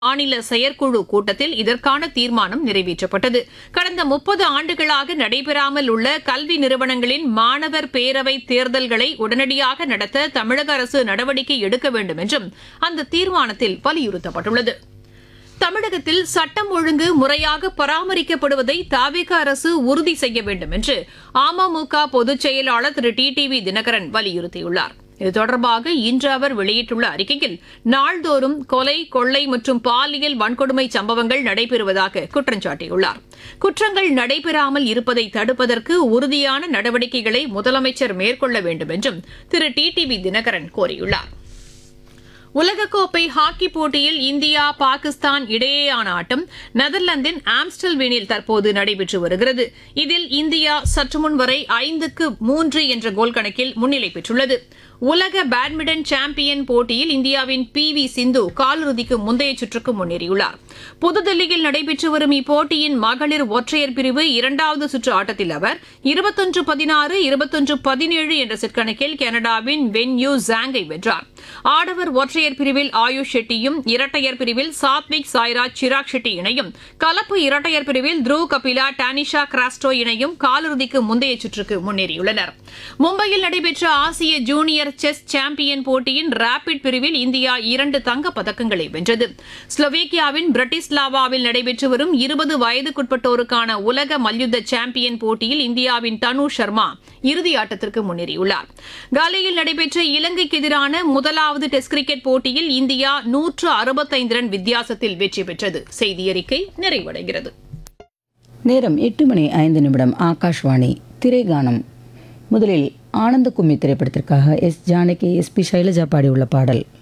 மாநில செயற்குழு கூட்டத்தில் இதற்கான தீர்மானம் நிறைவேற்றப்பட்டது கடந்த முப்பது ஆண்டுகளாக நடைபெறாமல் உள்ள கல்வி நிறுவனங்களின் மாணவர் பேரவை தேர்தல்களை உடனடியாக நடத்த தமிழக அரசு நடவடிக்கை எடுக்க வேண்டும் என்றும் அந்த தீர்மானத்தில் வலியுறுத்தப்பட்டுள்ளது தமிழகத்தில் சட்டம் ஒழுங்கு முறையாக பராமரிக்கப்படுவதை தாவேக அரசு உறுதி செய்ய வேண்டும் என்று அமமுக பொதுச் செயலாளர் Thiru T T V Dhinakaran வலியுறுத்தியுள்ளார் இது தொடர்பாக இன்று அவர் வெளியிட்டுள்ள அறிக்கையில் நாள்தோறும் கொலை கொள்ளை மற்றும் பாலியல் வன்கொடுமை சம்பவங்கள் நடைபெறுவதாக குற்றம் சாட்டியுள்ளார் குற்றங்கள் நடைபெறாமல் இருப்பதை தடுப்பதற்கு உறுதியான நடவடிக்கைகளை முதலமைச்சர் மேற்கொள்ள வேண்டும் என்றும் Thiru T T V Dhinakaran கோரியுள்ளார் உலகக்கோப்பை ஹாக்கி போட்டியில் இந்தியா பாகிஸ்தான் இடையேயான ஆட்டம் நெதர்லாந்தின் ஆம்ஸ்டல்வீனில் தற்போது நடைபெற்று வருகிறது இதில் இந்தியா சற்றுமுன் வரை ஐந்துக்கு மூன்று என்ற கோல் கணக்கில் முன்னிலை பெற்றுள்ளது உலக பேட்மிண்டன் சாம்பியன் போட்டியில் இந்தியாவின் பி வி சிந்து காலிறுதிக்கு முந்தைய சுற்றுக்கு முன்னேறியுள்ளார் புதுதில்லியில் நடைபெற்று வரும் இப்போட்டியின் மகளிர் ஒற்றையர் பிரிவு இரண்டாவது சுற்று ஆட்டத்தில் அவர் இருபத்தொன்று பதினாறு இருபத்தொன்று பதினேழு என்ற செட் கணக்கில் கனடாவின் வென் யூ ஜாங்கை வென்றார் ஆடவர் ஒற்றையர் பிரிவில் ஆயுஷ் ஷெட்டியும் இரட்டையர் பிரிவில் சாத்விக் சாய்ராஜ் சிராக் ஷெட்டி இணையும் கலப்பு இரட்டையர் பிரிவில் த்ரூ கபிலா டானிஷா கிராஸ்டோ இணையும் காலிறுதிக்கு முந்தைய சுற்றுக்கு முன்னேறியுள்ளனர் மும்பையில் நடைபெற்ற ஆசிய ஜூனியர் செஸ் சாம்பியன் போட்டியின் ரேபிட் பிரிவில் இந்தியா இரண்டு தங்கப் பதக்கங்களை வென்றது ஸ்லோவேக்கியாவின் பிரட்டிஸ்லாவாவில் நடைபெற்று வரும் இருபது வயதுக்குட்பட்டோருக்கான உலக மல்யுத்த சாம்பியன் போட்டியில் இந்தியாவின் தனு சர்மா இறுதி ஆட்டத்திற்கு முன்னேறியுள்ளார் காலையில் நடைபெற்ற இலங்கைக்கு எதிரான முதலாவது டெஸ்ட் கிரிக்கெட் போட்டியில் இந்தியா நூற்று அறுபத்தைந்து ரன் வித்தியாசத்தில் வெற்றி பெற்றது செய்தியறிக்கை நிறைவடைகிறது நேரம் எட்டு மணி ஐந்து நிமிடம் ஆகாஷ்வாணி திரைகானம் முதலில் ஆனந்த கும்மி திரைப்படத்திற்காக S Janaki S P Sailaja பாடியுள்ள பாடல்